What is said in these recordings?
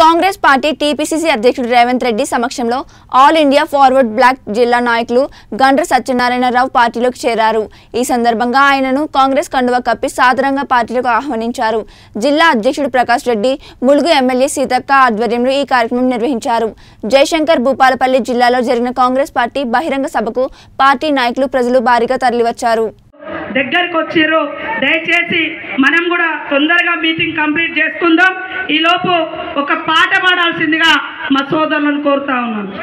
Congress party TPCC అధ్యక్షుడు రేవంత్ రెడ్డి సమక్షంలో all India forward black జిల్లా నాయకులు గండ్ర సత్యనారాయణరావు పార్టీలోకి చేరారు ఈ సందర్భంగా ఆయనను కాంగ్రెస్ కండువా కప్పి సాదరంగా పార్టీలోకి ఆహ్వానించారు జిల్లా అధ్యక్షుడు ప్రకాష్ రెడ్డి ములుగు ఎమ్మెల్యే సీతక్క ఆధ్వర్యంలో ఈ కార్యక్రమం నిర్వహించారు జయశంకర్ భూపాలపల్లి జిల్లాలో జరిగిన కాంగ్రెస్ పార్టీ బహిరంగ సభకు పార్టీ నాయకులు ప్రజలు భారీగా తరలివచ్చారు దగ్గరకు వచ్చారు దయచేసి మనం కూడా తొందరగా మీటింగ్ కంప్లీట్ చేసుకుందాం ఈలోపు ఒక పాట పాడాల్సిందిగా మా సోదరులను కోరుతా ఉన్నాను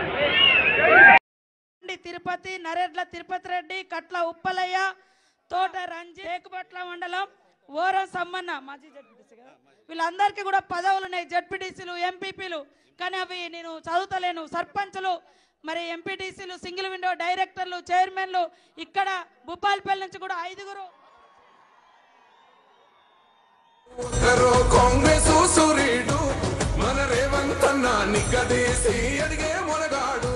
రెడ్డి తిరుపతి నరేడ్ల తిరుపతి రెడ్డి కట్ల ఉప్పలయ్య తోట రంజి ఏకుపట్ల మండలం ఓరం సమ్మన్న మాజీ జడ్పీటీసీ కదా వీళ్ళందరికీ కూడా పదవులు ఉన్నాయి జడ్పీటీసీలు ఎంపీపీలు కానీ అవి నేను చదువుతలేను సర్పంచులు మరి ఎంపీటీసీలు సింగిల్ విండో డైరెక్టర్లు చైర్మన్లు ఇక్కడ భూపాలపల్లి నుంచి కూడా ఐదుగురు ఒక్కరో కాంగ్రెస్ సూర్యుడు మన రేవంత్ అన్న నిగ్గదీసి అడిగే మొనగాడు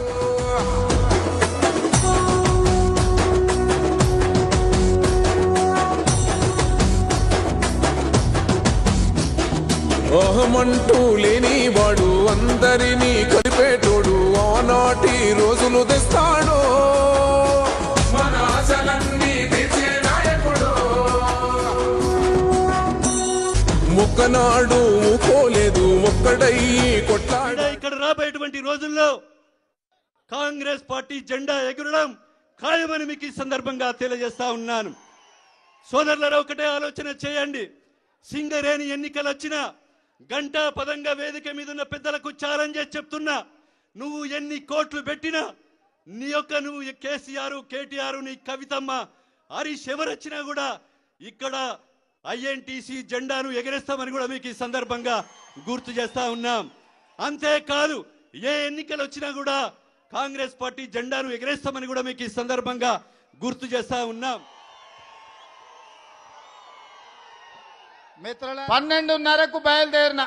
అహమంటూ లేని వాడు అందరినీ కలిపేటోడు ఆనాటి రోజులు తెస్తాడు మన ఆశలన్నీ తీర్చే నాయకుడు ఒక్కనాడు ఊకోలేదు ఒక్కడయ్యి కొట్లాడు ఇక్కడ ఇక్కడ రాబోయేటువంటి రోజుల్లో కాంగ్రెస్ పార్టీ జెండా ఎగురడం ఖాయమని మీకు ఈ సందర్భంగా తెలియజేస్తా ఉన్నాను సోదరులారా ఒకటే ఆలోచన చేయండి సింగరేణి ఎన్నికలు వచ్చినా గంటా పదంగా వేదిక మీద ఉన్న పెద్దలకు ఛాలెంజ్ చేసి చెప్తున్నా నువ్వు ఎన్ని కోట్లు పెట్టినా నీ యొక్క నువ్వు ఈ కేసీఆర్ కేటీఆర్ నీ కవితమ్మ హరీష్ ఎవరొచ్చినా కూడా ఇక్కడ ఐఎన్టీసీ జెండాను ఎగరేస్తామని కూడా మీకు ఈ సందర్భంగా గుర్తు చేస్తా ఉన్నాం అంతేకాదు ఏ ఎన్నికలు వచ్చినా కూడా కాంగ్రెస్ పార్టీ జెండాను ఎగరేస్తామని కూడా మీకు ఈ సందర్భంగా గుర్తు చేస్తా ఉన్నాం మిత్రుల పన్నెండున్నరకు బయలుదేరిన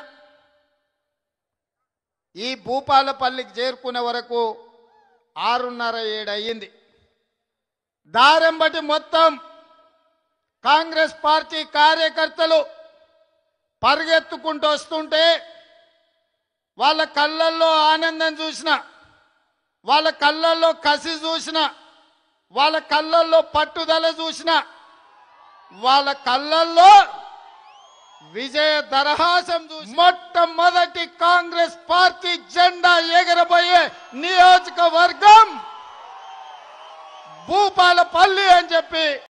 ఈ భూపాలపల్లికి చేరుకునే వరకు ఆరున్నర ఏడు అయ్యింది దారం బట్టి మొత్తం కాంగ్రెస్ పార్టీ కార్యకర్తలు పరిగెత్తుకుంటూ వస్తుంటే వాళ్ళ కళ్ళల్లో ఆనందం చూసిన వాళ్ళ కళ్ళల్లో కసి చూసిన వాళ్ళ కళ్ళల్లో పట్టుదల చూసిన వాళ్ళ కళ్ళల్లో విజయ దరహాసం చూసి మొట్టమొదటి కాంగ్రెస్ పార్టీ జెండా ఎగరబోయే నియోజకవర్గం భూపాలపల్లి అని చెప్పి